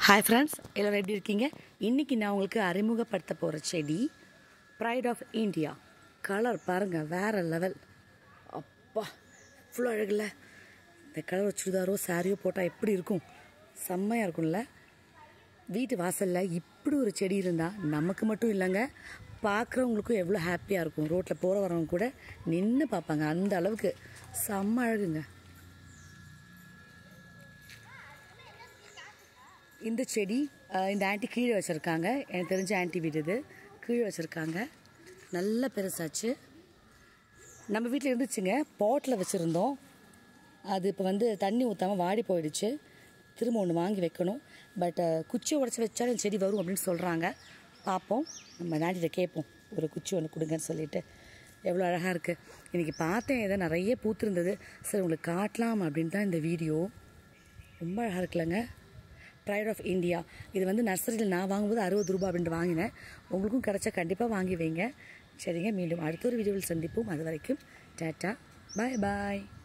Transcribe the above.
hi friends எல்லோரும் எப்படி இருக்கீங்க இன்றைக்கி நான் உங்களுக்கு அறிமுகப்படுத்த போகிற செடி ப்ரைட் ஆஃப் இந்தியா கலர் பாருங்கள் வேறு லெவல் அப்பா இவ்வளோ அழகுல இந்த கலர் சுடிதாரோ சாரியோ போட்டால் எப்படி இருக்கும் செம்மையாக இருக்கும்ல வீட்டு வாசலில் இப்படி ஒரு செடி இருந்தால் நமக்கு மட்டும் இல்லைங்க பார்க்குறவங்களுக்கும் எவ்வளோ ஹாப்பியாக இருக்கும் ரோட்டில் போகிற வரவங்க கூட நின்று பார்ப்பாங்க அந்த அளவுக்கு செம்ம அழகுங்க இந்த செடி அஹ், இந்த ஆண்டி கீழே வச்சுருக்காங்க எனக்கு தெரிஞ்ச ஆண்டி வீடு இது கீழே வச்சுருக்காங்க நல்ல பெருசாச்சு நம்ம வீட்டில் இருந்துச்சுங்க பாட்டில் வச்சுருந்தோம் அது இப்போ வந்து தண்ணி ஊற்றாமல் வாடி போயிடுச்சு திரும்ப ஒன்று வாங்கி வைக்கணும் பட் குச்சியை உடச்சி வச்சாலும் செடி வரும் அப்படின்னு சொல்கிறாங்க பார்ப்போம் நம்ம ஆண்டிகிட்ட கேட்போம் ஒரு குச்சி ஒன்று கொடுங்கன்னு சொல்லிட்டு எவ்வளோ அழகாக இருக்குது இன்றைக்கி பார்த்தேன் ஏதோ நிறைய பூத்திருந்தது சரி உங்களுக்கு காட்டலாம் அப்படின்னு தான் இந்த வீடியோ ரொம்ப அழகாக இருக்குல்லங்க ப்ரைட் ஆஃப் இந்தியா இது வந்து நர்சரியில் நான் வாங்கும்போது அறுபது ரூபாய் அப்படின்ட்டு வாங்கினேன் உங்களுக்கும் கிடச்சா கண்டிப்பாக வாங்கி வைங்க சரிங்க மீண்டும் அடுத்த ஒரு வீடியோவில் சந்திப்போம் அது வரைக்கும் டாட்டா பாய் பாய்